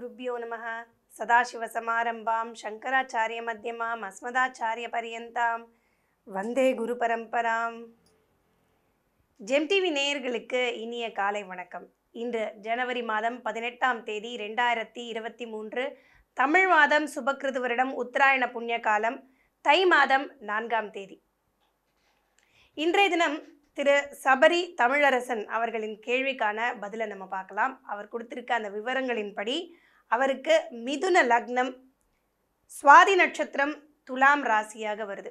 ಗುರುಭ್ಯೋ ನಮಃ ಸದಾಶಿವಸಮಾರಂಭಾಂ ಶಂಕರಾಚಾರ್ಯ ಮಧ್ಯಮಾಂ ಅಸ್ಮದಾಚಾರ್ಯ பரியந்தாம் வந்தே குரு பரம்பராம் ஜெம் டிவி நேயர்களுக்கு இனிய காலை வணக்கம் இன்று ஜனவரி மாதம் பதினெட்டாம் தேதி ரெண்டாயிரத்தி இருபத்தி மூன்று தமிழ் மாதம் சுபக்கிருது வருடம் உத்தராயண புண்ணிய காலம் தை மாதம் நான்காம் தேதி இன்றைய தினம் திரு சபரி தமிழரசன் அவர்களின் கேள்விக்கான பதிலை நம்ம பார்க்கலாம் அவர் கொடுத்திருக்க அந்த விவரங்களின்படி அவருக்கு மிதுன லக்னம் சுவாதி நட்சத்திரம் துலாம் ராசியாக வருது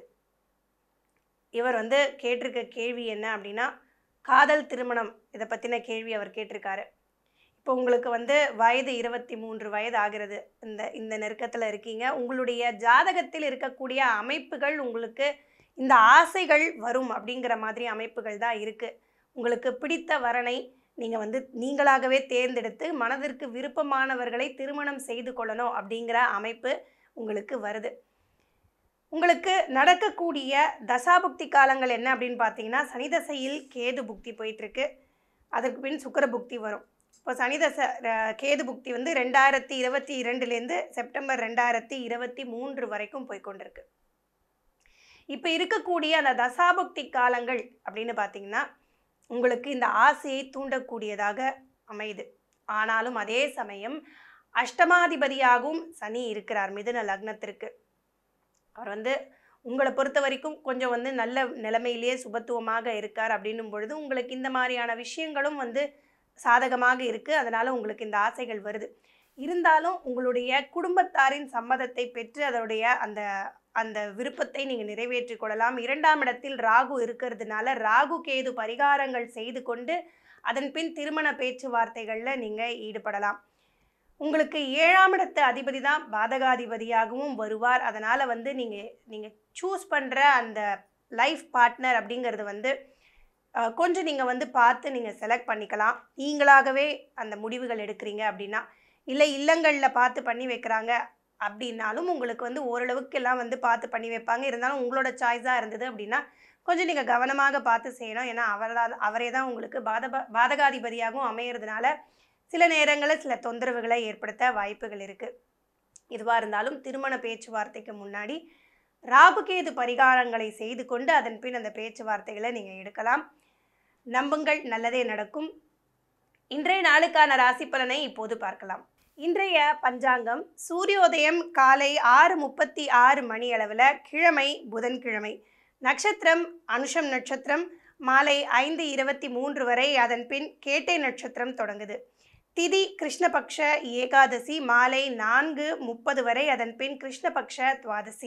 இவர் வந்து கேட்டிருக்க கேள்வி என்ன அப்படின்னா காதல் திருமணம் இதை பற்றின கேள்வி அவர் கேட்டிருக்காரு இப்போ உங்களுக்கு வந்து வயது இருபத்தி மூன்று வயது ஆகிறது இந்த இந்த நெருக்கத்தில் இருக்கீங்க உங்களுடைய ஜாதகத்தில் இருக்கக்கூடிய அமைப்புகள் உங்களுக்கு இந்த ஆசைகள் வரும் அப்படிங்கிற மாதிரி அமைப்புகள் தான் இருக்குது உங்களுக்கு பிடித்த வரனை நீங்கள் வந்து நீங்களாகவே தேர்ந்தெடுத்து மனதிற்கு விருப்பமானவர்களை திருமணம் செய்து கொள்ளணும் அப்படிங்கிற அமைப்பு உங்களுக்கு வருது உங்களுக்கு நடக்கக்கூடிய தசாபுக்தி காலங்கள் என்ன அப்படின்னு பார்த்தீங்கன்னா சனி தசையில் கேது புக்தி போயிட்டுருக்கு அதற்கு பின் சுக்கர புக்தி வரும் இப்போ சனி தசை அஹ், கேது புக்தி வந்து ரெண்டாயிரத்தி இருபத்தி இரண்டுலேருந்து செப்டம்பர் ரெண்டாயிரத்தி இருபத்தி மூன்று வரைக்கும் போய் கொண்டிருக்கு இப்போ இருக்கக்கூடிய அந்த தசாபுக்தி காலங்கள் அப்படின்னு பார்த்தீங்கன்னா உங்களுக்கு இந்த ஆசையை தூண்டக்கூடியதாக அமையுது ஆனாலும் அதே சமயம் அஷ்டமாதிபதியாகவும் சனி இருக்கிறார் மிதுன லக்னத்திற்கு அவர் வந்து உங்களை பொறுத்த வரைக்கும் கொஞ்சம் வந்து நல்ல நிலைமையிலேயே சுபத்துவமாக இருக்கார் அப்படின்னும் பொழுது உங்களுக்கு இந்த மாதிரியான விஷயங்களும் வந்து சாதகமாக இருக்குது அதனால் உங்களுக்கு இந்த ஆசைகள் வருது இருந்தாலும் உங்களுடைய குடும்பத்தாரின் சம்மதத்தை பெற்று அதனுடைய அந்த அந்த விருப்பத்தை நீங்கள் நிறைவேற்றிக் கொள்ளலாம் இரண்டாம் இடத்தில் ராகு இருக்கிறதுனால ராகு கேது பரிகாரங்கள் செய்து கொண்டு அதன் பின் திருமண பேச்சுவார்த்தைகளில் நீங்கள் ஈடுபடலாம் உங்களுக்கு ஏழாம் இடத்து அதிபதி தான் பாதகாதிபதியாகவும் வருவார் அதனால் வந்து நீங்கள் நீங்கள் சூஸ் பண்ணுற அந்த லைஃப் பார்ட்னர் அப்படிங்கிறது வந்து அஹ், கொஞ்சம் நீங்கள் வந்து பார்த்து நீங்கள் செலக்ட் பண்ணிக்கலாம் நீங்களாகவே அந்த முடிவுகள் எடுக்கிறீங்க அப்படின்னா இல்லை இல்லங்களில் பார்த்து பண்ணி வைக்கிறாங்க அப்படின்னாலும் உங்களுக்கு வந்து ஓரளவுக்கு எல்லாம் வந்து பார்த்து பண்ணி வைப்பாங்க இருந்தாலும் உங்களோட சாய்ஸாக இருந்தது அப்படின்னா கொஞ்சம் நீங்கள் கவனமாக பார்த்து செய்யணும் ஏன்னா அவர் தான் அவரே தான் உங்களுக்கு பாதப பாதகாதிபதியாகவும் அமையிறதுனால சில நேரங்களில் சில தொந்தரவுகளை ஏற்படுத்த வாய்ப்புகள் இருக்குது இதுவாக இருந்தாலும் திருமண பேச்சுவார்த்தைக்கு முன்னாடி ராகுகேது பரிகாரங்களை செய்து கொண்டு அதன் பின் அந்த பேச்சுவார்த்தைகளை நீங்கள் எடுக்கலாம் நம்புங்கள் நல்லதே நடக்கும் இன்றைய நாளுக்கான ராசி பலனை இப்போது பார்க்கலாம் இன்றைய பஞ்சாங்கம் சூரியோதயம் காலை ஆறு முப்பத்தி ஆறு மணி அளவில் கிழமை புதன்கிழமை நட்சத்திரம் அனுஷம் நட்சத்திரம் மாலை ஐந்து இருபத்தி மூன்று வரை அதன் பின் கேட்டை நட்சத்திரம் தொடங்குது திதி கிருஷ்ணபக்ஷ ஏகாதசி மாலை நான்கு முப்பது வரை அதன் பின் கிருஷ்ணபக்ஷ துவாதசி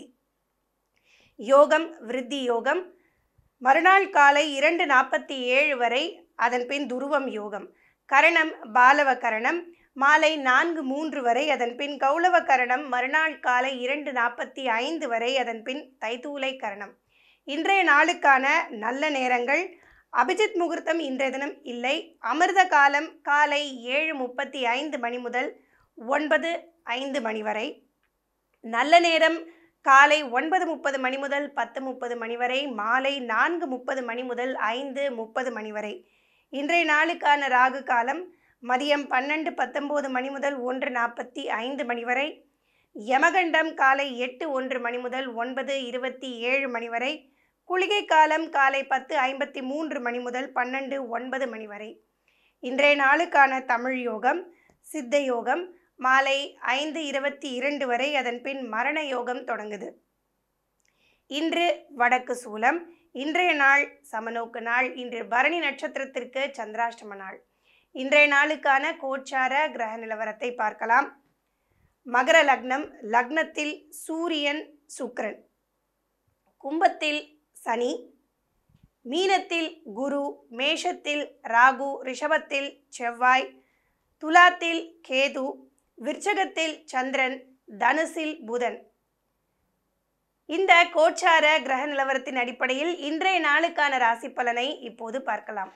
யோகம் விருத்தி யோகம் மறுநாள் காலை இரண்டு நாற்பத்தி ஏழு வரை அதன் பின் துருவம் யோகம் கரணம் பாலவ கரணம் மாலை நான்கு மூன்று வரை அதன் பின் கௌளவ கரணம் மறுநாள் காலை இரண்டு நாற்பத்தி ஐந்து வரை அதன் பின் தைத்தூலை கரணம் இன்றைய நாளுக்கான நல்ல நேரங்கள் அபிஜித் முகூர்த்தம் இன்றைய தினம் இல்லை அமிர்த காலம் காலை ஏழு முப்பத்தி ஐந்து மணி முதல் ஒன்பது ஐந்து மணி வரை நல்ல நேரம் காலை ஒன்பது முப்பது மணி முதல் பத்து முப்பது மணி வரை மாலை நான்கு முப்பது மணி முதல் ஐந்து முப்பது மணி வரை இன்றைய நாளுக்கான ராகு காலம் மதியம் பன்னெண்டு பத்தொம்போது மணி முதல் ஒன்று நாற்பத்தி ஐந்து மணி வரை யமகண்டம் காலை எட்டு ஒன்று மணி முதல் ஒன்பது இருபத்தி ஏழு மணி வரை குளிகை காலம் காலை பத்து ஐம்பத்தி மூன்று மணி முதல் பன்னெண்டு ஒன்பது மணி வரை இன்றைய நாளுக்கான தமிழ் யோகம் சித்த யோகம் மாலை ஐந்து இருபத்தி இரண்டு வரை அதன் பின் மரண யோகம் தொடங்குது இன்று வடக்கு சூலம் இன்றைய நாள் சமநோக்கு நாள் இன்று பரணி நட்சத்திரத்திற்கு சந்திராஷ்டம நாள் இன்றைய நாளுக்கான கோச்சார கிரக நிலவரத்தை பார்க்கலாம் மகர லக்னம் லக்னத்தில் சூரியன் சுக்கிரன் கும்பத்தில் சனி மீனத்தில் குரு மேஷத்தில் ராகு ரிஷபத்தில் செவ்வாய் துலாத்தில் கேது விருச்சகத்தில் சந்திரன் தனுசில் புதன் இந்த கோச்சார கிரக நிலவரத்தின் அடிப்படையில் இன்றைய நாளுக்கான ராசி பலனை இப்போது பார்க்கலாம்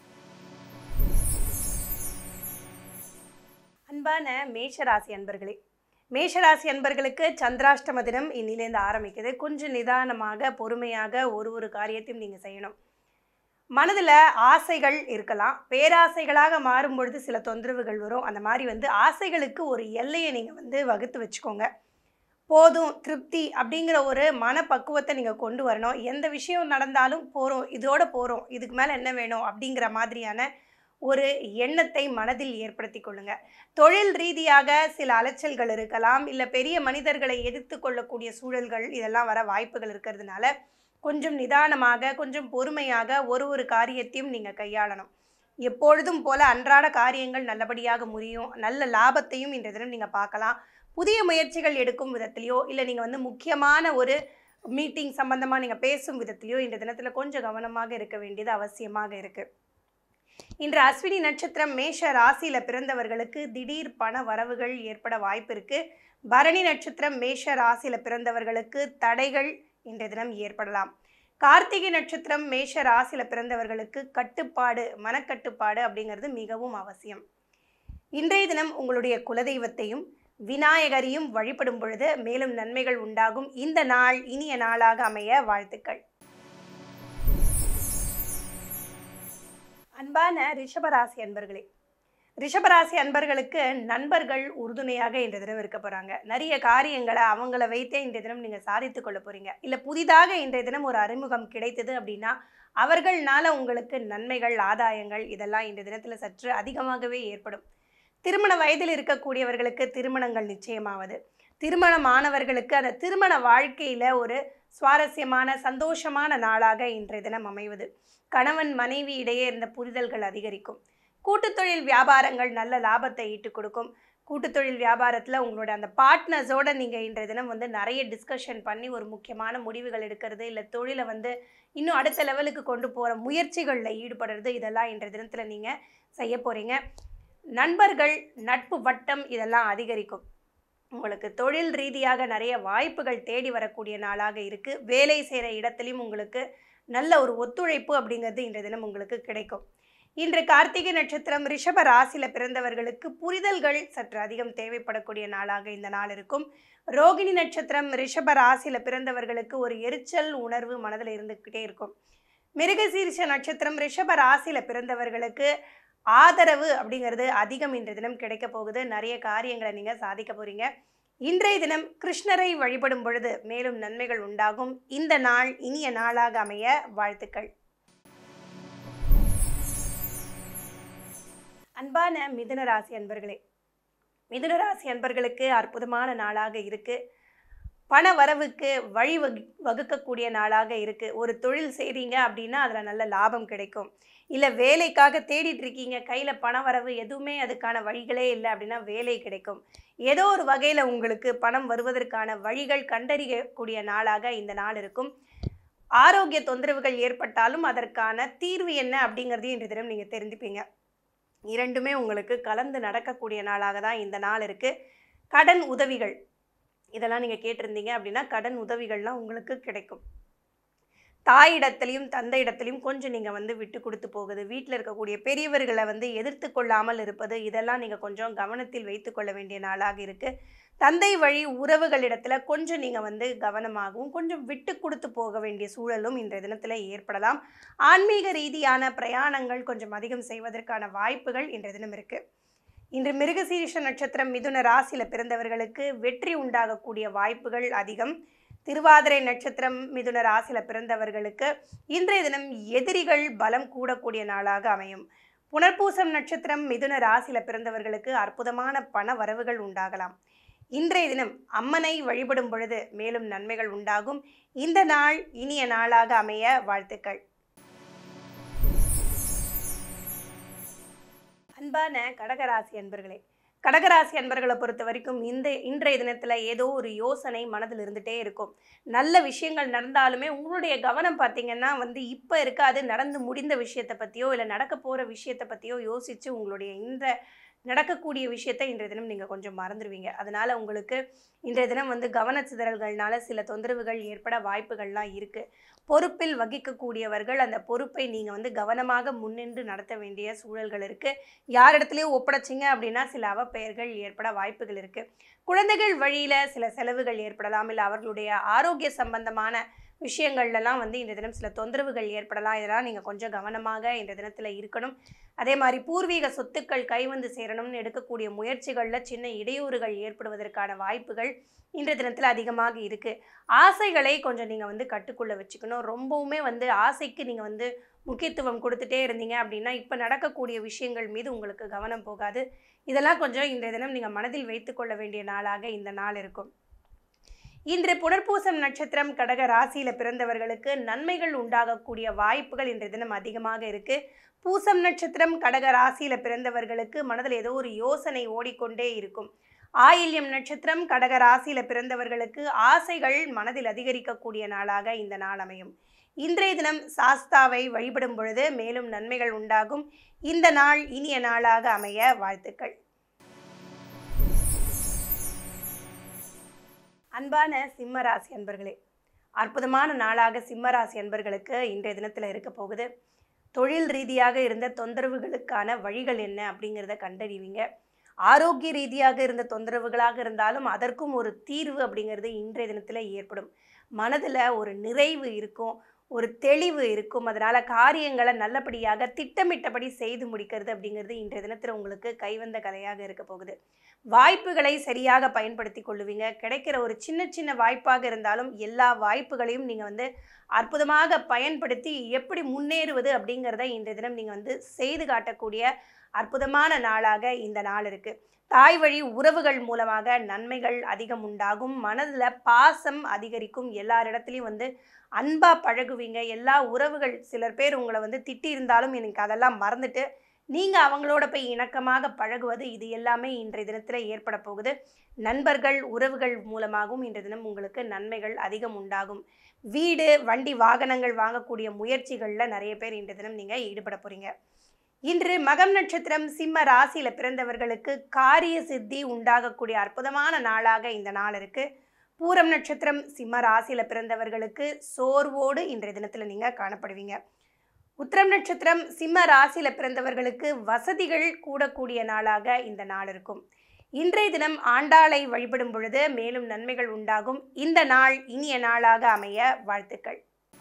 அன்பான மேஷராசி அன்பர்களே மேஷராசி அன்பர்களுக்கு சந்திராஷ்டம தினம் இன்னிலேருந்து ஆரம்பிக்குது கொஞ்சம் நிதானமாக பொறுமையாக ஒரு ஒரு காரியத்தையும் நீங்கள் செய்யணும் மனதில் ஆசைகள் இருக்கலாம் பேராசைகளாக மாறும் பொழுது சில தொந்தரவுகள் வரும் அந்த மாதிரி வந்து ஆசைகளுக்கு ஒரு எல்லையை நீங்கள் வந்து வகுத்து வச்சுக்கோங்க போதும் திருப்தி அப்படிங்கிற ஒரு மனப்பக்குவத்தை நீங்கள் கொண்டு வரணும் எந்த விஷயம் நடந்தாலும் போகிறோம் இதோட போகிறோம் இதுக்கு மேலே என்ன வேணும் அப்படிங்கிற மாதிரியான ஒரு எண்ணத்தை மனதில் ஏற்படுத்தி கொள்ளுங்க தொழில் ரீதியாக சில அலைச்சல்கள் இருக்கலாம் இல்லை பெரிய மனிதர்களை எதிர்த்து கொள்ளக்கூடிய சூழல்கள் இதெல்லாம் வர வாய்ப்புகள் இருக்கிறதுனால கொஞ்சம் நிதானமாக கொஞ்சம் பொறுமையாக ஒரு ஒரு காரியத்தையும் நீங்கள் கையாளணும் எப்பொழுதும் போல அன்றாட காரியங்கள் நல்லபடியாக முடியும் நல்ல லாபத்தையும் இன்றைய தினம் நீங்கள் பார்க்கலாம் புதிய முயற்சிகள் எடுக்கும் விதத்திலையோ இல்லை நீங்கள் வந்து முக்கியமான ஒரு மீட்டிங் சம்பந்தமாக நீங்கள் பேசும் விதத்திலையோ இந்த தினத்தில் கொஞ்சம் கவனமாக இருக்க வேண்டியது அவசியமாக இருக்குது இன்று அஸ்வினி நட்சத்திரம் மேஷ ராசியில பிறந்தவர்களுக்கு திடீர் பண வரவுகள் ஏற்பட வாய்ப்பு இருக்கு பரணி நட்சத்திரம் மேஷ ராசியில பிறந்தவர்களுக்கு தடைகள் இன்றைய தினம் ஏற்படலாம் கார்த்திகை நட்சத்திரம் மேஷ ராசியில பிறந்தவர்களுக்கு கட்டுப்பாடு மனக்கட்டுப்பாடு அப்படிங்கிறது மிகவும் அவசியம் இன்றைய தினம் உங்களுடைய குலதெய்வத்தையும் விநாயகரையும் வழிபடும் பொழுது மேலும் நன்மைகள் உண்டாகும் இந்த நாள் இனிய நாளாக அமைய வாழ்த்துக்கள் அன்பான ரிஷபராசி அன்பர்களே ரிஷபராசி அன்பர்களுக்கு நண்பர்கள் உறுதுணையாக இன்றைய தினம் இருக்க போகிறாங்க நிறைய காரியங்களை அவங்கள வைத்தே இன்றைய தினம் நீங்கள் சாதித்து கொள்ள போகிறீங்க இல்லை புதிதாக இன்றைய தினம் ஒரு அறிமுகம் கிடைத்தது அப்படின்னா அவர்கள்னால உங்களுக்கு நன்மைகள் ஆதாயங்கள் இதெல்லாம் இன்றைய தினத்தில் சற்று அதிகமாகவே ஏற்படும் திருமண வயதில் இருக்கக்கூடியவர்களுக்கு திருமணங்கள் நிச்சயமாவது திருமணமானவர்களுக்கு அந்த திருமண வாழ்க்கையில் ஒரு சுவாரஸ்யமான சந்தோஷமான நாளாக இன்றைய தினம் அமைவது கணவன் மனைவி இடையே இருந்த புரிதல்கள் அதிகரிக்கும் கூட்டுத் தொழில் வியாபாரங்கள் நல்ல லாபத்தை ஈட்டுக் கொடுக்கும் கூட்டுத் தொழில் வியாபாரத்தில் உங்களோட அந்த பார்ட்னர்ஸோட நீங்கள் இன்றைய தினம் வந்து நிறைய டிஸ்கஷன் பண்ணி ஒரு முக்கியமான முடிவுகள் எடுக்கிறது இல்லை தொழிலை வந்து இன்னும் அடுத்த லெவலுக்கு கொண்டு போகிற முயற்சிகளில் ஈடுபடுறது இதெல்லாம் இன்றைய தினத்தில் நீங்கள் செய்ய போகிறீங்க நண்பர்கள் நட்பு வட்டம் இதெல்லாம் அதிகரிக்கும் உங்களுக்கு தொழில் ரீதியாக நிறைய வாய்ப்புகள் தேடி வரக்கூடிய நாளாக இருக்குது வேலை செய்கிற இடத்துலையும் உங்களுக்கு நல்ல ஒரு ஒத்துழைப்பு அப்படிங்கிறது இன்றைய தினம் உங்களுக்கு கிடைக்கும் இன்று கார்த்திகை நட்சத்திரம் ரிஷப ராசியில் பிறந்தவர்களுக்கு புரிதல்கள் சற்று அதிகம் தேவைப்படக்கூடிய நாளாக இந்த நாள் இருக்கும் ரோகிணி நட்சத்திரம் ரிஷப ராசியில் பிறந்தவர்களுக்கு ஒரு எரிச்சல் உணர்வு மனதில் இருந்துக்கிட்டே இருக்கும் மிருகசீரிஷ நட்சத்திரம் ரிஷப ராசியில் பிறந்தவர்களுக்கு ஆதரவு அப்படிங்கிறது அதிகம் இன்றைய தினம் கிடைக்க போகுது நிறைய காரியங்களை நீங்கள் சாதிக்க போகிறீங்க இன்றைய தினம் கிருஷ்ணரை வழிபடும் பொழுது மேலும் நன்மைகள் உண்டாகும் இந்த நாள் இனிய நாளாக அமைய வாழ்த்துக்கள் அன்பான மிதுன ராசி அன்பர்களே மிதுன ராசி அன்பர்களுக்கு அற்புதமான நாளாக இருக்கு பண வரவுக்கு வழி வகு வகுக்கக்கூடிய நாளாக இருக்கு ஒரு தொழில் செய்கிறீங்க அப்படின்னா அதில் நல்ல லாபம் கிடைக்கும் இல்லை வேலைக்காக தேடிட்டு இருக்கீங்க கையில் பண வரவு எதுவுமே அதுக்கான வழிகளே இல்லை அப்படின்னா வேலை கிடைக்கும் ஏதோ ஒரு வகையில் உங்களுக்கு பணம் வருவதற்கான வழிகள் கண்டறியக்கூடிய நாளாக இந்த நாள் இருக்கும் ஆரோக்கிய தொந்தரவுகள் ஏற்பட்டாலும் அதற்கான தீர்வு என்ன அப்படிங்கிறதையும் இன்று தினம் நீங்கள் தெரிஞ்சுப்பீங்க இரண்டுமே உங்களுக்கு கலந்து நடக்கக்கூடிய நாளாக தான் இந்த நாள் இருக்குது கடன் உதவிகள் இதெல்லாம் நீங்கள் கேட்டிருந்தீங்க அப்படின்னா கடன் உதவிகள்லாம் உங்களுக்கு கிடைக்கும் தாயிடத்துலையும் தந்தையிடத்துலையும் கொஞ்சம் நீங்கள் வந்து விட்டு கொடுத்து போகுது வீட்டில் இருக்கக்கூடிய பெரியவர்களை வந்து எதிர்த்து கொள்ளாமல் இருப்பது இதெல்லாம் நீங்கள் கொஞ்சம் கவனத்தில் வைத்து கொள்ள வேண்டிய நாளாக இருக்குது தந்தை வழி உறவுகளிடத்தில் கொஞ்சம் நீங்கள் வந்து கவனமாகவும் கொஞ்சம் விட்டு கொடுத்து போக வேண்டிய சூழலும் இன்றைய தினத்தில் ஏற்படலாம் ஆன்மீக ரீதியான பிரயாணங்கள் கொஞ்சம் அதிகம் செய்வதற்கான வாய்ப்புகள் இன்றைய தினம் இருக்குது இன்று மிருகசீரிஷ நட்சத்திரம் மிதுன ராசியில் பிறந்தவர்களுக்கு வெற்றி உண்டாகக்கூடிய வாய்ப்புகள் அதிகம் திருவாதிரை நட்சத்திரம் மிதுன ராசியில் பிறந்தவர்களுக்கு இன்றைய தினம் எதிரிகள் பலம் கூடக்கூடிய நாளாக அமையும் புனர்பூசம் நட்சத்திரம் மிதுன ராசியில் பிறந்தவர்களுக்கு அற்புதமான பண வரவுகள் உண்டாகலாம் இன்றைய தினம் அம்மனை வழிபடும் பொழுது மேலும் நன்மைகள் உண்டாகும் இந்த நாள் இனிய நாளாக அமைய வாழ்த்துக்கள் அன்பான கடகராசி அன்பர்களே கடகராசி அன்பர்களை பொறுத்த வரைக்கும் இந்த இன்றைய தினத்தில் ஏதோ ஒரு யோசனை மனதில் இருந்துகிட்டே இருக்கும் நல்ல விஷயங்கள் நடந்தாலுமே உங்களுடைய கவனம் பார்த்தீங்கன்னா வந்து இப்போ இருக்காது நடந்து முடிந்த விஷயத்தை பற்றியோ இல்லை நடக்க போகிற விஷயத்தை பற்றியோ யோசித்து உங்களுடைய இந்த நடக்கக்கூடிய விஷயத்தை இன்றைய தினம் நீங்கள் கொஞ்சம் மறந்துடுவீங்க அதனால் உங்களுக்கு இன்றைய தினம் வந்து கவனச்சிதறல்கள்னால சில தொந்தரவுகள் ஏற்பட வாய்ப்புகள்லாம் இருக்குது பொறுப்பில் வகிக்கக்கூடியவர்கள் அந்த பொறுப்பை நீங்கள் வந்து கவனமாக முன்னின்று நடத்த வேண்டிய சூழல்கள் இருக்குது யாரிடத்துலையும் ஒப்படைச்சிங்க அப்படின்னா சில அவப்பெயர்கள் ஏற்பட வாய்ப்புகள் இருக்குது குழந்தைகள் வழியில் சில செலவுகள் ஏற்படலாம் இல்லை அவர்களுடைய ஆரோக்கிய சம்பந்தமான விஷயங்கள்லாம் வந்து இன்றைய தினம் சில தொந்தரவுகள் ஏற்படலாம் இதெல்லாம் நீங்கள் கொஞ்சம் கவனமாக இன்றைய தினத்தில் இருக்கணும் அதே மாதிரி பூர்வீக சொத்துக்கள் கைவந்து சேரணும்னு எடுக்கக்கூடிய முயற்சிகளில் சின்ன இடையூறுகள் ஏற்படுவதற்கான வாய்ப்புகள் இன்றைய தினத்தில் அதிகமாக இருக்குது ஆசைகளை கொஞ்சம் நீங்கள் வந்து கட்டுக்குள்ளே வச்சுக்கணும் ரொம்பவுமே வந்து ஆசைக்கு நீங்கள் வந்து முக்கியத்துவம் கொடுத்துட்டே இருந்தீங்க அப்படின்னா இப்போ நடக்கக்கூடிய விஷயங்கள் மீது உங்களுக்கு கவனம் போகாது இதெல்லாம் கொஞ்சம் இன்றைய தினம் நீங்கள் மனதில் வைத்துக்கொள்ள வேண்டிய நாளாக இந்த நாள் இருக்கும் இன்று புனர்பூசம் நட்சத்திரம் கடக ராசியில் பிறந்தவர்களுக்கு நன்மைகள் உண்டாகக்கூடிய வாய்ப்புகள் இன்றைய தினம் அதிகமாக இருக்கு பூசம் நட்சத்திரம் கடக ராசியில் பிறந்தவர்களுக்கு மனதில் ஏதோ ஒரு யோசனை ஓடிக்கொண்டே இருக்கும் ஆயில்யம் நட்சத்திரம் கடக ராசியில் பிறந்தவர்களுக்கு ஆசைகள் மனதில் அதிகரிக்கக்கூடிய நாளாக இந்த நாள் அமையும் இன்றைய தினம் சாஸ்தாவை வழிபடும் பொழுது மேலும் நன்மைகள் உண்டாகும் இந்த நாள் இனிய நாளாக அமைய வாழ்த்துக்கள் அன்பான சிம்மராசி அன்பர்களே அற்புதமான நாளாக சிம்மராசி அன்பர்களுக்கு இன்றைய தினத்தில் இருக்க போகுது தொழில் ரீதியாக இருந்த தொந்தரவுகளுக்கான வழிகள் என்ன அப்படிங்கிறத கண்டறிவீங்க ஆரோக்கிய ரீதியாக இருந்த தொந்தரவுகளாக இருந்தாலும் அதற்கும் ஒரு தீர்வு அப்படிங்கிறது இன்றைய தினத்தில் ஏற்படும் மனதில் ஒரு நிறைவு இருக்கும் ஒரு தெளிவு இருக்கும் அதனால் காரியங்களை நல்லபடியாக திட்டமிட்டபடி செய்து முடிக்கிறது அப்படிங்கிறது இன்றைய தினத்தில் உங்களுக்கு கைவந்த கலையாக இருக்க போகுது வாய்ப்புகளை சரியாக பயன்படுத்தி கொள்ளுவீங்க கிடைக்கிற ஒரு சின்ன சின்ன வாய்ப்பாக இருந்தாலும் எல்லா வாய்ப்புகளையும் நீங்கள் வந்து அற்புதமாக பயன்படுத்தி எப்படி முன்னேறுவது அப்படிங்கிறத இன்றைய தினம் நீங்கள் வந்து செய்து காட்டக்கூடிய அற்புதமான நாளாக இந்த நாள் இருக்குது தாய் வழி உறவுகள் மூலமாக நன்மைகள் அதிகம் உண்டாகும் மனதில் பாசம் அதிகரிக்கும் எல்லாரிடத்துலையும் வந்து அன்பாக பழகுவீங்க எல்லா உறவுகள் சிலர் பேர் உங்களை வந்து திட்டி இருந்தாலும் எனக்கு அதெல்லாம் மறந்துட்டு நீங்கள் அவங்களோட போய் இணக்கமாக பழகுவது இது எல்லாமே இன்றைய தினத்தில் ஏற்பட போகுது நண்பர்கள் உறவுகள் மூலமாகவும் இன்றைய தினம் உங்களுக்கு நன்மைகள் அதிகம் உண்டாகும் வீடு வண்டி வாகனங்கள் வாங்கக்கூடிய முயற்சிகளில் நிறைய பேர் இன்றைய தினம் நீங்கள் ஈடுபட போகிறீங்க இன்று மகம் நட்சத்திரம் சிம்ம ராசியில் பிறந்தவர்களுக்கு காரிய சித்தி உண்டாகக்கூடிய அற்புதமான நாளாக இந்த நாள் இருக்குது பூரம் நட்சத்திரம் சிம்ம ராசியில் பிறந்தவர்களுக்கு சோர்வோடு இன்றைய தினத்தில் நீங்கள் காணப்படுவீங்க உத்திரம் நட்சத்திரம் சிம்ம ராசியில் பிறந்தவர்களுக்கு வசதிகள் கூடக்கூடிய நாளாக இந்த நாள் இருக்கும் இன்றைய தினம் ஆண்டாளை வழிபடும் பொழுது மேலும் நன்மைகள் உண்டாகும் இந்த நாள் இனிய நாளாக அமைய வாழ்த்துக்கள்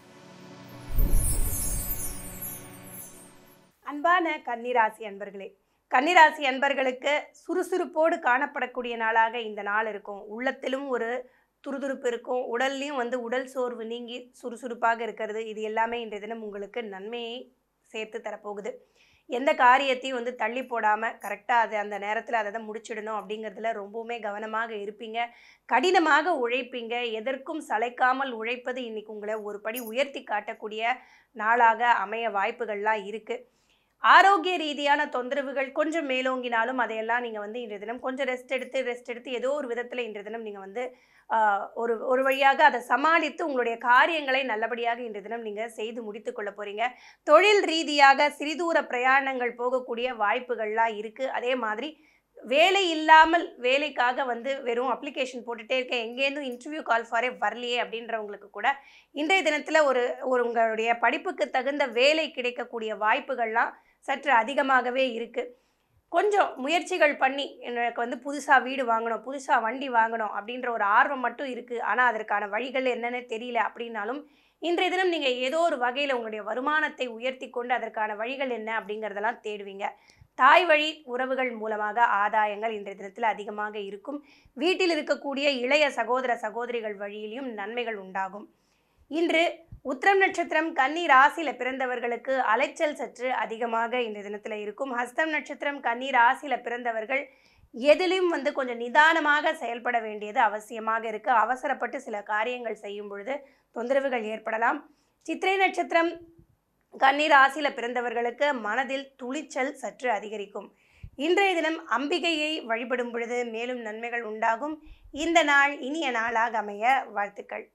அன்பான கன்னிராசி அன்பர்களே கன்னிராசி அன்பர்களுக்கு சுறுசுறுப்போடு காணப்படக்கூடிய நாளாக இந்த நாள் இருக்கும் உள்ளத்திலும் ஒரு துருதுருப்பு இருக்கும் உடல்லையும் வந்து உடல் சோர்வு நீங்கி சுறுசுறுப்பாக இருக்கிறது இது எல்லாமே இன்றைய தினம் உங்களுக்கு நன்மையை சேர்த்து தரப்போகுது எந்த காரியத்தையும் வந்து தள்ளி போடாமல் கரெக்டாக அது அந்த நேரத்தில் அதை தான் முடிச்சிடணும் அப்படிங்கிறதுல ரொம்பவுமே கவனமாக இருப்பீங்க கடினமாக உழைப்பீங்க எதற்கும் சளைக்காமல் உழைப்பது இன்னைக்கு உங்களை ஒரு படி உயர்த்தி காட்டக்கூடிய நாளாக அமைய வாய்ப்புகள்லாம் இருக்குது ஆரோக்கிய ரீதியான தொந்தரவுகள் கொஞ்சம் மேலோங்கினாலும் அதையெல்லாம் நீங்கள் வந்து இன்றைய தினம் கொஞ்சம் ரெஸ்ட் எடுத்து ரெஸ்ட் எடுத்து ஏதோ ஒரு விதத்தில் இன்றைய தினம் நீங்கள் வந்து ஆஹ், ஒரு ஒரு வழியாக அதை சமாளித்து உங்களுடைய காரியங்களை நல்லபடியாக இன்றைய தினம் நீங்கள் செய்து முடித்து கொள்ள போகிறீங்க தொழில் ரீதியாக சிறிதூர பிரயாணங்கள் போகக்கூடிய வாய்ப்புகள்லாம் இருக்குது அதே மாதிரி வேலை இல்லாமல் வேலைக்காக வந்து வெறும் அப்ளிகேஷன் போட்டுட்டே இருக்கேன் எங்கேருந்தும் இன்டர்வியூ கால் ஃபாரே வரலையே அப்படின்றவங்களுக்கு கூட இன்றைய தினத்தில் ஒரு ஒரு உங்களுடைய படிப்புக்கு தகுந்த வேலை கிடைக்கக்கூடிய வாய்ப்புகள்லாம் சற்று அதிகமாகவே இருக்குது கொஞ்சம் முயற்சிகள் பண்ணி எனக்கு வந்து புதுசாக வீடு வாங்கணும் புதுசாக வண்டி வாங்கணும் அப்படின்ற ஒரு ஆர்வம் மட்டும் இருக்குது ஆனால் அதற்கான வழிகள் என்னன்னு தெரியல அப்படின்னாலும் இன்றைய தினம் நீங்கள் ஏதோ ஒரு வகையில் உங்களுடைய வருமானத்தை உயர்த்தி கொண்டு அதற்கான வழிகள் என்ன அப்படிங்கிறதெல்லாம் தேடுவீங்க தாய் வழி உறவுகள் மூலமாக ஆதாயங்கள் இன்றைய தினத்தில் அதிகமாக இருக்கும் வீட்டில் இருக்கக்கூடிய இளைய சகோதர சகோதரிகள் வழியிலும் நன்மைகள் உண்டாகும் இன்று உத்திரம் நட்சத்திரம் கன்னி ராசியில் பிறந்தவர்களுக்கு அலைச்சல் சற்று அதிகமாக இன்றைய தினத்தில் இருக்கும் ஹஸ்தம் நட்சத்திரம் கன்னி ராசியில் பிறந்தவர்கள் எதிலும் வந்து கொஞ்சம் நிதானமாக செயல்பட வேண்டியது அவசியமாக இருக்குது அவசரப்பட்டு சில காரியங்கள் செய்யும் பொழுது தொந்தரவுகள் ஏற்படலாம் சித்திரை நட்சத்திரம் கன்னி ராசியில் பிறந்தவர்களுக்கு மனதில் துளிச்சல் சற்று அதிகரிக்கும் இன்றைய தினம் அம்பிகையை வழிபடும் பொழுது மேலும் நன்மைகள் உண்டாகும் இந்த நாள் இனிய நாளாக அமைய வாழ்த்துக்கள்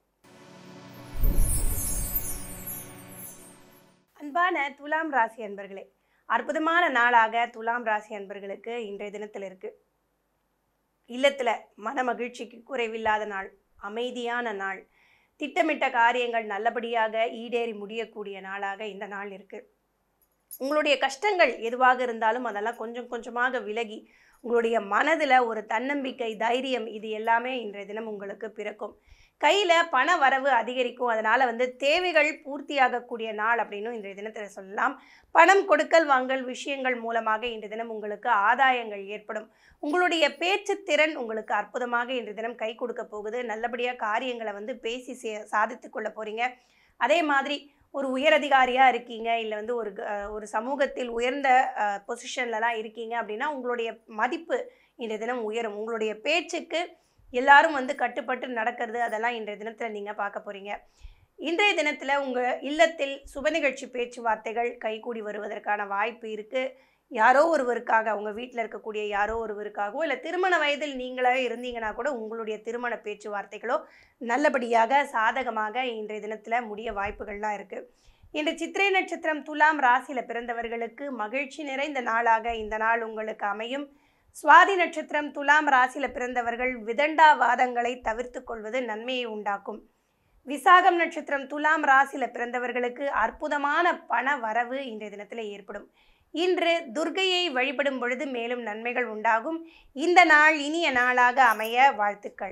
அன்பான துலாம் ராசி அன்பர்களே அற்புதமான நாளாக துலாம் ராசி அன்பர்களுக்கு இன்றைய தினத்தில் இருக்கு இல்லத்தில் மன மகிழ்ச்சிக்கு குறைவில்லாத நாள் அமைதியான நாள் திட்டமிட்ட காரியங்கள் நல்லபடியாக ஈடேறி முடியக்கூடிய நாளாக இந்த நாள் இருக்கு உங்களுடைய கஷ்டங்கள் எதுவாக இருந்தாலும் அதெல்லாம் கொஞ்சம் கொஞ்சமாக விலகி உங்களுடைய மனதில் ஒரு தன்னம்பிக்கை தைரியம் இது எல்லாமே இன்றைய தினம் உங்களுக்கு பிறக்கும் கையில் பண வரவு அதிகரிக்கும் அதனால் வந்து தேவைகள் பூர்த்தியாகக்கூடிய நாள் அப்படின்னு இன்றைய தினத்தில் சொல்லலாம் பணம் கொடுக்கல் வாங்கல் விஷயங்கள் மூலமாக இன்றைய தினம் உங்களுக்கு ஆதாயங்கள் ஏற்படும் உங்களுடைய பேச்சு திறன் உங்களுக்கு அற்புதமாக இன்றைய தினம் கை கொடுக்க போகுது நல்லபடியாக காரியங்களை வந்து பேசி சே சாதித்து கொள்ள போகிறீங்க அதே மாதிரி ஒரு உயரதிகாரியாக இருக்கீங்க இல்லை வந்து ஒரு க- ஒரு சமூகத்தில் உயர்ந்த பொசிஷன்லலாம் இருக்கீங்க அப்படின்னா உங்களுடைய மதிப்பு இன்றைய தினம் உயரும் உங்களுடைய பேச்சுக்கு எல்லாரும் வந்து கட்டுப்பட்டு நடக்கிறது அதெல்லாம் இன்றைய தினத்தில் நீங்கள் பார்க்க போகிறீங்க இன்றைய தினத்தில் உங்கள் இல்லத்தில் சுப நிகழ்ச்சி பேச்சுவார்த்தைகள் கைகூடி வருவதற்கான வாய்ப்பு இருக்குது யாரோ ஒருவருக்காக உங்கள் வீட்டில் இருக்கக்கூடிய யாரோ ஒருவருக்காகவோ இல்லை திருமண வயதில் நீங்களாக இருந்தீங்கன்னா கூட உங்களுடைய திருமண பேச்சுவார்த்தைகளோ நல்லபடியாக சாதகமாக இன்றைய தினத்தில் முடிய வாய்ப்புகள்லாம் இருக்குது இன்று சித்திரை நட்சத்திரம் துலாம் ராசியில் பிறந்தவர்களுக்கு மகிழ்ச்சி நிறைந்த நாளாக இந்த நாள் உங்களுக்கு அமையும் சுவாதி நட்சத்திரம் துலாம் ராசியில் பிறந்தவர்கள் விதண்டாவாதங்களை தவிர்த்து கொள்வது நன்மையை உண்டாக்கும் விசாகம் நட்சத்திரம் துலாம் ராசியில் பிறந்தவர்களுக்கு அற்புதமான பண வரவு இன்றைய தினத்தில் ஏற்படும் இன்று துர்க்கையை வழிபடும் பொழுது மேலும் நன்மைகள் உண்டாகும் இந்த நாள் இனிய நாளாக அமைய வாழ்த்துக்கள்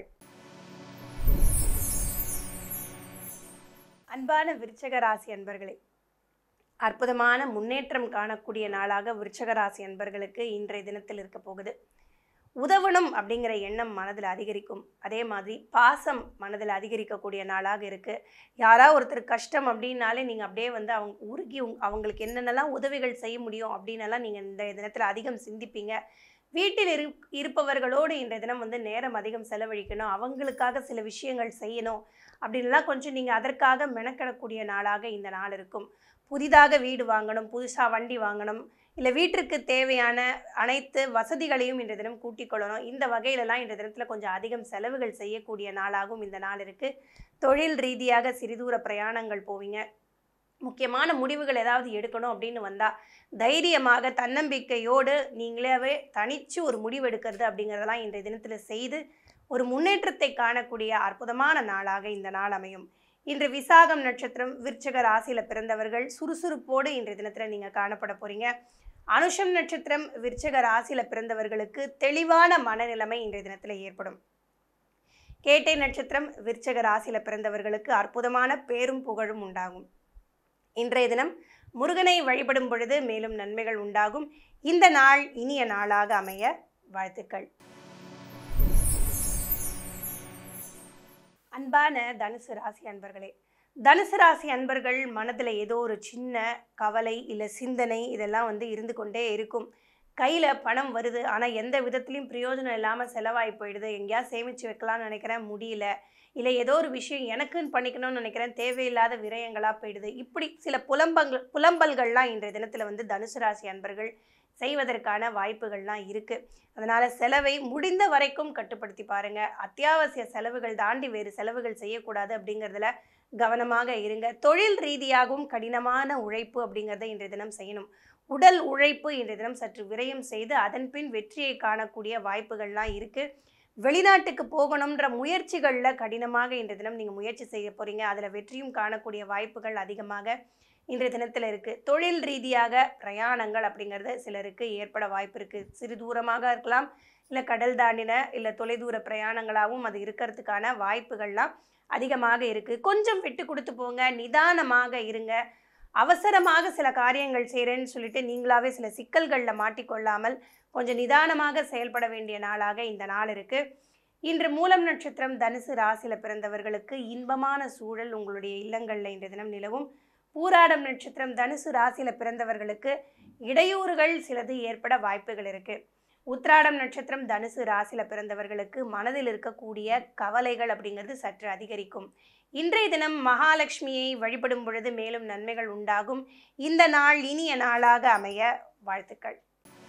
அன்பான விருச்சக ராசி அன்பர்களே அற்புதமான முன்னேற்றம் காணக்கூடிய நாளாக விருச்சக ராசி அன்பர்களுக்கு இன்றைய தினத்தில் இருக்க போகுது உதவணும் அப்படிங்கிற எண்ணம் மனதில் அதிகரிக்கும் அதே மாதிரி பாசம் மனதில் அதிகரிக்கக்கூடிய நாளாக இருக்குது யாரா ஒருத்தர் கஷ்டம் அப்படின்னாலே நீங்கள் அப்படியே வந்து அவங்க உருகி உங் அவங்களுக்கு என்னென்னலாம் உதவிகள் செய்ய முடியும் அப்படின்னெல்லாம் நீங்கள் இந்த தினத்தில் அதிகம் சிந்திப்பீங்க வீட்டில் இரு இருப்பவர்களோடு இன்றைய தினம் வந்து நேரம் அதிகம் செலவழிக்கணும் அவங்களுக்காக சில விஷயங்கள் செய்யணும் அப்படின்லாம் கொஞ்சம் நீங்கள் அதற்காக மெனக்கிடக்கூடிய நாளாக இந்த நாள் இருக்கும் புதிதாக வீடு வாங்கணும் புதுசாக வண்டி வாங்கணும் இல்லை வீட்டிற்கு தேவையான அனைத்து வசதிகளையும் இன்றைய தினம் கூட்டிக் கொள்ளணும் இந்த வகையிலலாம் இன்றைய தினத்தில் கொஞ்சம் அதிகம் செலவுகள் செய்யக்கூடிய நாளாகவும் இந்த நாள் இருக்குது தொழில் ரீதியாக சிறிதூர பிரயாணங்கள் போவீங்க முக்கியமான முடிவுகள் ஏதாவது எடுக்கணும் அப்படின்னு வந்தால் தைரியமாக தன்னம்பிக்கையோடு நீங்களாவே தனிச்சு ஒரு முடிவு எடுக்கிறது அப்படிங்கிறதெல்லாம் இன்றைய தினத்தில் செய்து ஒரு முன்னேற்றத்தை காணக்கூடிய அற்புதமான நாளாக இந்த நாள் அமையும் இன்று விசாகம் நட்சத்திரம் விருச்சக ராசியில் பிறந்தவர்கள் சுறுசுறுப்போடு இன்றைய தினத்தில் நீங்கள் காணப்பட போகிறீங்க அனுஷம் நட்சத்திரம் விருச்சக ராசியில் பிறந்தவர்களுக்கு தெளிவான மனநிலைமை இன்றைய தினத்தில் ஏற்படும் கேட்டை நட்சத்திரம் விருச்சக ராசியில் பிறந்தவர்களுக்கு அற்புதமான பேரும் புகழும் உண்டாகும் இன்றைய தினம் முருகனை வழிபடும் பொழுது மேலும் நன்மைகள் உண்டாகும் இந்த நாள் இனிய நாளாக அமைய வாழ்த்துக்கள் அன்பான தனுசு ராசி அன்பர்களே தனுசு ராசி அன்பர்கள் மனதில் ஏதோ ஒரு சின்ன கவலை இல்லை சிந்தனை இதெல்லாம் வந்து இருந்து கொண்டே இருக்கும் கையில் பணம் வருது ஆனால் எந்த விதத்துலையும் பிரயோஜனம் இல்லாமல் செலவாகி போயிடுது எங்கேயா சேமித்து வைக்கலாம்னு நினைக்கிறேன் முடியல இல்லை ஏதோ ஒரு விஷயம் எனக்குன்னு பண்ணிக்கணும்னு நினைக்கிறேன் தேவையில்லாத விரயங்களாக போயிடுது இப்படி சில புலம்பங்கள் புலம்பல்கள்லாம் இன்றைய தினத்தில் வந்து தனுசு ராசி அன்பர்கள் செய்வதற்கான வாய்ப்புகள்லாம் இருக்குது அதனால் செலவை முடிந்த வரைக்கும் கட்டுப்படுத்தி பாருங்கள் அத்தியாவசிய செலவுகள் தாண்டி வேறு செலவுகள் செய்யக்கூடாது அப்படிங்கிறதுல கவனமாக இருங்க தொழில் ரீதியாகவும் கடினமான உழைப்பு அப்படிங்கிறத இன்றைய தினம் செய்யணும் உடல் உழைப்பு இன்றைய தினம் சற்று விரயம் செய்து அதன் பின் வெற்றியை காணக்கூடிய வாய்ப்புகள்லாம் இருக்குது வெளிநாட்டுக்கு போகணுன்ற முயற்சிகளில் கடினமாக இன்றைய தினம் நீங்கள் முயற்சி செய்ய போகிறீங்க அதில் வெற்றியும் காணக்கூடிய வாய்ப்புகள் அதிகமாக இன்றைய தினத்தில் இருக்குது தொழில் ரீதியாக பிரயாணங்கள் அப்படிங்கிறது சிலருக்கு ஏற்பட வாய்ப்பு இருக்குது சிறு தூரமாக இருக்கலாம் இல்லை கடல் தாண்டின இல்லை தொலைதூர பிரயாணங்களாகவும் அது இருக்கிறதுக்கான வாய்ப்புகள்லாம் அதிகமாக இருக்குது கொஞ்சம் விட்டு கொடுத்து போங்க நிதானமாக இருங்க அவசரமாக சில காரியங்கள் செய்கிறேன்னு சொல்லிட்டு நீங்களாவே சில சிக்கல்களில் மாட்டிக்கொள்ளாமல் கொஞ்சம் நிதானமாக செயல்பட வேண்டிய நாளாக இந்த நாள் இருக்குது இன்று மூலம் நட்சத்திரம் தனுசு ராசியில் பிறந்தவர்களுக்கு இன்பமான சூழல் உங்களுடைய இல்லங்களில் இன்றைய தினம் நிலவும் பூராடம் நட்சத்திரம் தனுசு ராசியில் பிறந்தவர்களுக்கு இடையூறுகள் சிலது ஏற்பட வாய்ப்புகள் இருக்குது உத்ராடம் நட்சத்திரம் தனுசு ராசியில் பிறந்தவர்களுக்கு மனதில் இருக்கக்கூடிய கவலைகள் அப்படிங்கிறது சற்று அதிகரிக்கும் இன்றைய தினம் மகாலட்சுமியை வழிபடும் பொழுது மேலும் நன்மைகள் உண்டாகும் இந்த நாள் இனிய நாளாக அமைய வாழ்த்துக்கள்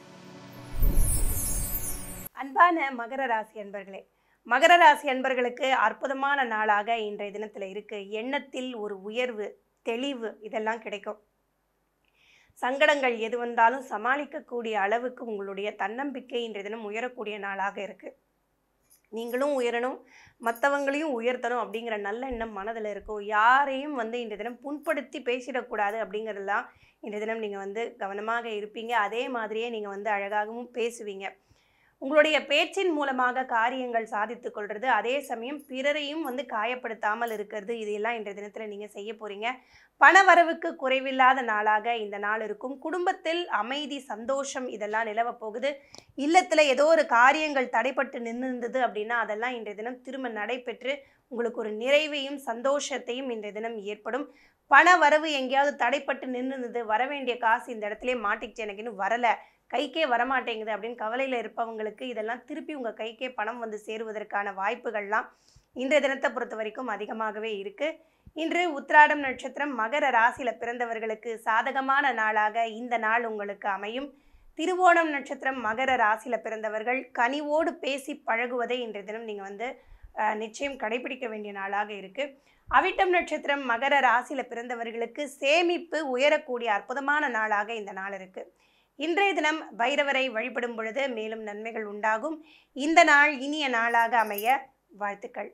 அன்பான மகர ராசி அன்பர்களே மகர ராசி அன்பர்களுக்கு அற்புதமான நாளாக இன்றைய தினத்தில் இருக்கு எண்ணத்தில் ஒரு உயர்வு தெளிவு இதெல்லாம் கிடைக்கும் சங்கடங்கள் எது வந்தாலும் சமாளிக்கக்கூடிய அளவுக்கு உங்களுடைய தன்னம்பிக்கை இன்றைய தினம் உயரக்கூடிய நாளாக இருக்கு நீங்களும் உயரணும் மற்றவங்களையும் உயர்த்தணும் அப்படிங்கிற நல்ல எண்ணம் மனதில் இருக்கும் யாரையும் வந்து இன்றைய தினம் புண்படுத்தி பேசிடக்கூடாது அப்படிங்கிறதெல்லாம் இன்றைய தினம் நீங்கள் வந்து கவனமாக இருப்பீங்க அதே மாதிரியே நீங்கள் வந்து அழகாகவும் பேசுவீங்க உங்களுடைய பேச்சின் மூலமாக காரியங்கள் சாதித்து கொள்வது அதே சமயம் பிறரையும் வந்து காயப்படுத்தாமல் இருக்கிறது இதையெல்லாம் இன்றைய தினத்தில் நீங்கள் செய்ய போகிறீங்க பணவரவுக்கு குறைவில்லாத நாளாக இந்த நாள் இருக்கும் குடும்பத்தில் அமைதி சந்தோஷம் இதெல்லாம் நிலவ போகுது இல்லத்தில் ஏதோ ஒரு காரியங்கள் தடைப்பட்டு நின்று இருந்தது அப்படின்னா அதெல்லாம் இன்றைய தினம் திரும்ப நடைபெற்று உங்களுக்கு ஒரு நிறைவையும் சந்தோஷத்தையும் இன்றைய தினம் ஏற்படும் பண வரவு எங்கேயாவது தடைப்பட்டு நின்றுது வர வேண்டிய காசு இந்த இடத்துல மாட்டிக்கிச்சு எனக்கு இன்னும் வரலை கைக்கே வரமாட்டேங்குது அப்படின்னு கவலையில் இருப்பவங்களுக்கு இதெல்லாம் திருப்பி உங்கள் கைக்கே பணம் வந்து சேருவதற்கான வாய்ப்புகள்லாம் இன்றைய தினத்தை பொறுத்த வரைக்கும் அதிகமாகவே இருக்குது இன்று உத்திராடம் நட்சத்திரம் மகர ராசியில் பிறந்தவர்களுக்கு சாதகமான நாளாக இந்த நாள் உங்களுக்கு அமையும் திருவோணம் நட்சத்திரம் மகர ராசியில் பிறந்தவர்கள் கனிவோடு பேசி பழகுவதை இன்றைய தினம் நீங்கள் வந்து அஹ், நிச்சயம் கடைபிடிக்க வேண்டிய நாளாக இருக்குது அவிட்டம் நட்சத்திரம் மகர ராசியில் பிறந்தவர்களுக்கு சேமிப்பு உயரக்கூடிய அற்புதமான நாளாக இந்த நாள் இருக்குது இன்றைய தினம் பைரவரை வழிபடும் பொழுது மேலும் நன்மைகள் உண்டாகும் இந்த நாள் இனிய நாளாக அமைய வாழ்த்துக்கள்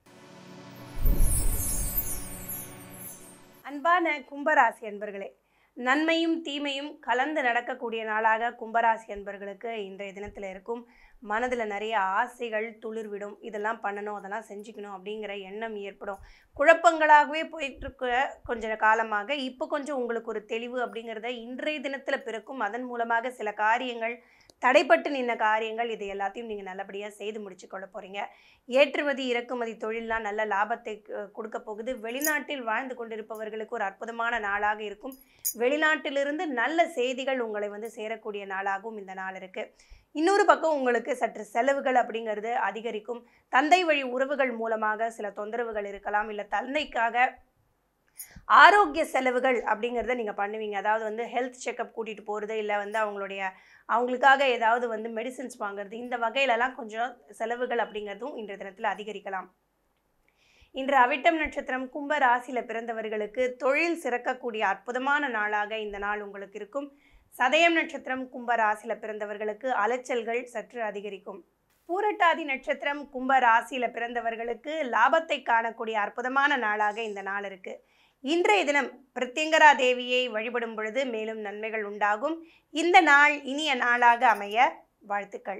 அன்பான கும்பராசி அன்பர்களே நன்மையும் தீமையும் கலந்து நடக்கக்கூடிய நாளாக கும்பராசி அன்பர்களுக்கு இன்றைய தினத்தில் இருக்கும் மனதில் நிறைய ஆசைகள் துளிர்விடும் இதெல்லாம் பண்ணணும் அதெல்லாம் செஞ்சுக்கணும் அப்படிங்கிற எண்ணம் ஏற்படும் குழப்பங்களாகவே போயிட்டுருக்க கொஞ்ச காலமாக இப்போ கொஞ்சம் உங்களுக்கு ஒரு தெளிவு அப்படிங்கிறத இன்றைய தினத்தில் பிறக்கும் அதன் மூலமாக சில காரியங்கள் தடைப்பட்டு நின்ன காரியங்கள் இது எல்லாத்தையும் நீங்கள் நல்லபடியாக செய்து முடிச்சு கொள்ள போகிறீங்க ஏற்றுமதி இறக்குமதி தொழிலெலாம் நல்ல லாபத்தை கு- கொடுக்க போகுது வெளிநாட்டில் வாழ்ந்து கொண்டிருப்பவர்களுக்கு ஒரு அற்புதமான நாளாக இருக்கும் வெளிநாட்டிலிருந்து நல்ல செய்திகள் உங்களை வந்து சேரக்கூடிய நாளாகவும் இந்த நாள் இருக்குது இன்னொரு பக்கம் உங்களுக்கு சற்று செலவுகள் அப்படிங்கிறது அதிகரிக்கும் தந்தை வழி உறவுகள் மூலமாக சில தொந்தரவுகள் இருக்கலாம் இல்லை தந்தைக்காக ஆரோக்கிய செலவுகள் அப்படிங்கிறத நீங்கள் பண்ணுவீங்க அதாவது வந்து ஹெல்த் செக்கப் கூட்டிகிட்டு போகிறது இல்லை வந்து அவங்களுடைய அவங்களுக்காக ஏதாவது வந்து மெடிசின்ஸ் வாங்குறது இந்த வகையிலலாம் கொஞ்சம் செலவுகள் அப்படிங்கிறதும் இன்றைய தினத்தில் அதிகரிக்கலாம் இன்று அவிட்டம் நட்சத்திரம் கும்ப ராசியில் பிறந்தவர்களுக்கு தொழில் சிறக்கக்கூடிய அற்புதமான நாளாக இந்த நாள் உங்களுக்கு இருக்கும் சதயம் நட்சத்திரம் கும்ப ராசியில் பிறந்தவர்களுக்கு அலைச்சல்கள் சற்று அதிகரிக்கும் பூரட்டாதி நட்சத்திரம் கும்ப ராசியில் பிறந்தவர்களுக்கு லாபத்தை காணக்கூடிய அற்புதமான நாளாக இந்த நாள் இருக்கு இன்றைய தினம் பிரத்யங்கரா தேவியை வழிபடும் பொழுது மேலும் நன்மைகள் உண்டாகும் இந்த நாள் இனிய நாளாக அமைய வாழ்த்துக்கள்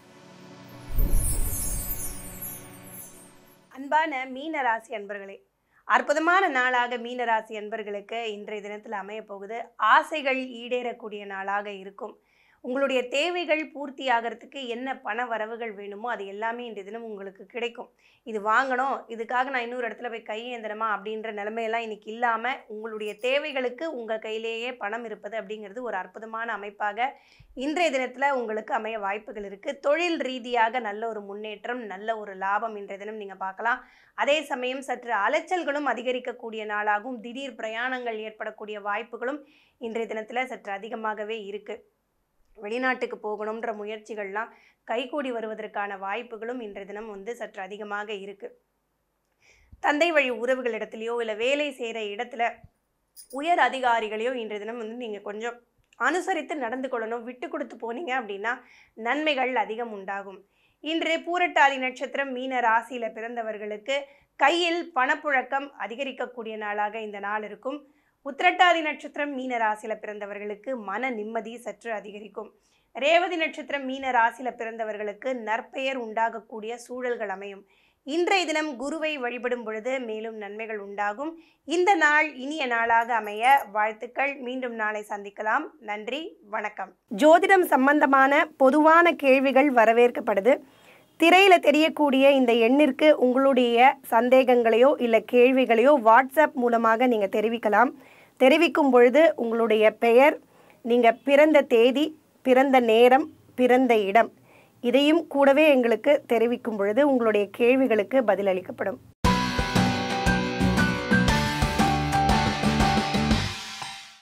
அன்பான மீன ராசி அன்பர்களே அற்புதமான நாளாக மீனராசி அன்பர்களுக்கு இன்றைய தினத்தில் அமைய போகுது ஆசைகள் ஈடேறக்கூடிய நாளாக இருக்கும் உங்களுடைய தேவைகள் பூர்த்தி ஆகிறதுக்கு என்ன பண வரவுகள் வேணுமோ அது எல்லாமே இன்றைய தினம் உங்களுக்கு கிடைக்கும் இது வாங்கணும் இதுக்காக நான் இன்னொரு இடத்துல போய் கையேந்தணுமா அப்படின்ற நிலைமையெல்லாம் இன்னைக்கு இல்லாமல் உங்களுடைய தேவைகளுக்கு உங்கள் கையிலேயே பணம் இருப்பது அப்படிங்கிறது ஒரு அற்புதமான அமைப்பாக இன்றைய தினத்தில் உங்களுக்கு அமைய வாய்ப்புகள் இருக்குது தொழில் ரீதியாக நல்ல ஒரு முன்னேற்றம் நல்ல ஒரு லாபம் இன்றைய தினம் நீங்கள் பார்க்கலாம் அதே சமயம் சற்று அலைச்சல்களும் அதிகரிக்கக்கூடிய நாளாகவும் திடீர் பிரயாணங்கள் ஏற்படக்கூடிய வாய்ப்புகளும் இன்றைய தினத்தில் சற்று அதிகமாகவே இருக்குது வெளிநாட்டுக்கு போகணுன்ற முயற்சிகள்லாம் கைகூடி வருவதற்கான வாய்ப்புகளும் இன்றைய தினம் வந்து சற்று அதிகமாக இருக்குது தந்தை வழி உறவுகளிடத்துலையோ இல்லை வேலை செய்கிற இடத்துல உயர் அதிகாரிகளையோ இன்றைய தினம் வந்து நீங்கள் கொஞ்சம் அனுசரித்து நடந்து கொள்ளணும் விட்டு கொடுத்து போனீங்க அப்படின்னா நன்மைகள் அதிகம் உண்டாகும் இன்று பூரட்டாதி நட்சத்திரம் மீன ராசியில் பிறந்தவர்களுக்கு கையில் பணப்புழக்கம் அதிகரிக்கக்கூடிய நாளாக இந்த நாள் இருக்கும் உத்திரட்டாதி நட்சத்திரம் மீன ராசியில் பிறந்தவர்களுக்கு மன நிம்மதி சற்று அதிகரிக்கும் ரேவதி நட்சத்திரம் மீன ராசியில் பிறந்தவர்களுக்கு நற்பெயர் உண்டாகக்கூடிய சூழல்கள் அமையும் இன்றைய தினம் குருவை வழிபடும் பொழுது மேலும் நன்மைகள் உண்டாகும் இந்த நாள் இனிய நாளாக அமைய வாழ்த்துக்கள் மீண்டும் நாளை சந்திக்கலாம் நன்றி வணக்கம் ஜோதிடம் சம்பந்தமான பொதுவான கேள்விகள் வரவேற்கப்படுது திரையில் தெரியக்கூடிய இந்த எண்ணிற்கு உங்களுடைய சந்தேகங்களையோ இல்லை கேள்விகளையோ வாட்ஸ்அப் மூலமாக நீங்கள் தெரிவிக்கலாம் தெரிவிக்கும் பொழுது உங்களுடைய பெயர் நீங்கள் பிறந்த தேதி பிறந்த நேரம் பிறந்த இடம் இதையும் கூடவே எங்களுக்கு தெரிவிக்கும் பொழுது உங்களுடைய கேள்விகளுக்கு பதிலளிக்கப்படும்